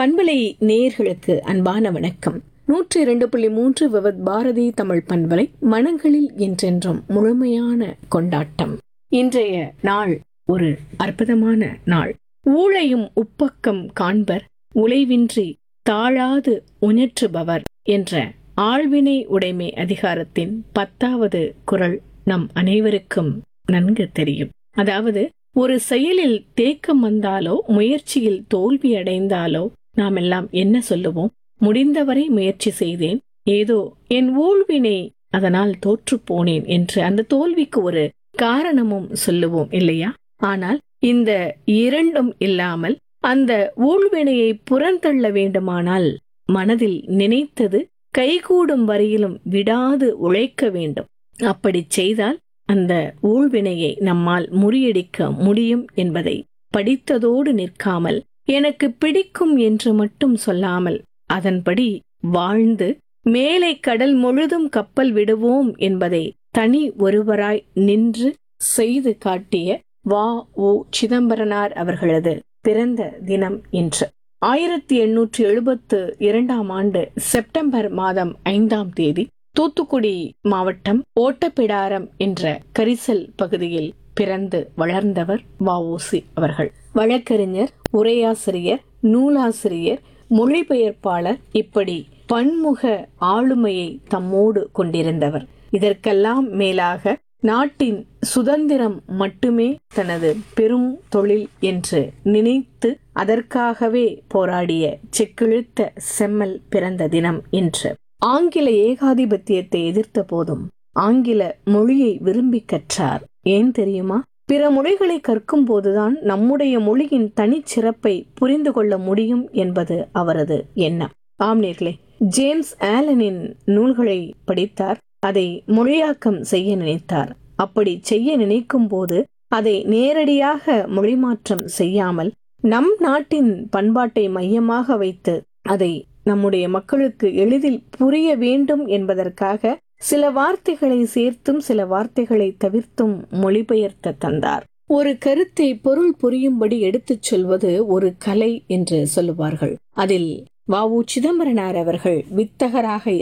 பண்பலை நேயர்களுக்கு அன்பான வணக்கம் நூற்றி இரண்டு புள்ளி மூன்று விவத் பாரதி தமிழ் பண்பலை மனங்களில் என்றென்றும் முழுமையான கொண்டாட்டம் இன்றைய நாள் ஒரு அற்புதமான நாள் ஊழையும் உப்பக்கம் காண்பர் உழைவின்றி தாழாது உஞற்றுபவர் என்ற ஆழ்வினை உடைமை அதிகாரத்தின் பத்தாவது குரல் நம் அனைவருக்கும் நன்கு தெரியும் அதாவது ஒரு செயலில் தேக்கம் வந்தாலோ முயற்சியில் தோல்வி அடைந்தாலோ நாம் எல்லாம் என்ன சொல்லுவோம் முடிந்தவரை முயற்சி செய்தேன் ஏதோ என் ஊழ்வினை அதனால் தோற்று போனேன் என்று அந்த தோல்விக்கு ஒரு காரணமும் சொல்லுவோம் இல்லையா ஆனால் இந்த இரண்டும் இல்லாமல் அந்த ஊழ்வினையை புறந்தள்ள வேண்டுமானால் மனதில் நினைத்தது கைகூடும் வரையிலும் விடாது உழைக்க வேண்டும் அப்படி செய்தால் அந்த ஊழ்வினையை நம்மால் முறியடிக்க முடியும் என்பதை படித்ததோடு நிற்காமல் எனக்கு பிடிக்கும் என்று மட்டும் சொல்லாமல் அதன்படி வாழ்ந்து மேலை கடல் முழுதும் கப்பல் விடுவோம் என்பதை தனி ஒருவராய் நின்று செய்து காட்டிய வா ஓ சிதம்பரனார் அவர்களது பிறந்த தினம் இன்று ஆயிரத்தி எண்ணூற்றி எழுபத்து இரண்டாம் ஆண்டு செப்டம்பர் மாதம் ஐந்தாம் தேதி தூத்துக்குடி மாவட்டம் ஓட்டப்பிடாரம் என்ற கரிசல் பகுதியில் பிறந்து வளர்ந்தவர் வஉசி அவர்கள் வழக்கறிஞர் உரையாசிரியர் நூலாசிரியர் மொழிபெயர்ப்பாளர் இப்படி பன்முக ஆளுமையை தம்மோடு கொண்டிருந்தவர் இதற்கெல்லாம் மேலாக நாட்டின் சுதந்திரம் மட்டுமே தனது பெரும் தொழில் என்று நினைத்து அதற்காகவே போராடிய செக்கிழுத்த செம்மல் பிறந்த தினம் இன்று ஆங்கில ஏகாதிபத்தியத்தை எதிர்த்த போதும் ஆங்கில மொழியை விரும்பி கற்றார் ஏன் தெரியுமா பிற மொழிகளை கற்கும் போதுதான் நம்முடைய மொழியின் தனிச்சிறப்பை புரிந்து கொள்ள முடியும் என்பது அவரது எண்ணம் ஆம்னீர்களே ஜேம்ஸ் ஆலனின் நூல்களை படித்தார் அதை மொழியாக்கம் செய்ய நினைத்தார் அப்படி செய்ய நினைக்கும் போது அதை நேரடியாக மொழிமாற்றம் செய்யாமல் நம் நாட்டின் பண்பாட்டை மையமாக வைத்து அதை நம்முடைய மக்களுக்கு எளிதில் புரிய வேண்டும் என்பதற்காக சில வார்த்தைகளை சேர்த்தும் சில வார்த்தைகளை தவிர்த்தும் மொழிபெயர்த்த தந்தார் ஒரு கருத்தை பொருள் புரியும்படி எடுத்துச் சொல்வது ஒரு கலை என்று சொல்லுவார்கள் அதில் வ உ சிதம்பரனார் அவர்கள் வித்தகராக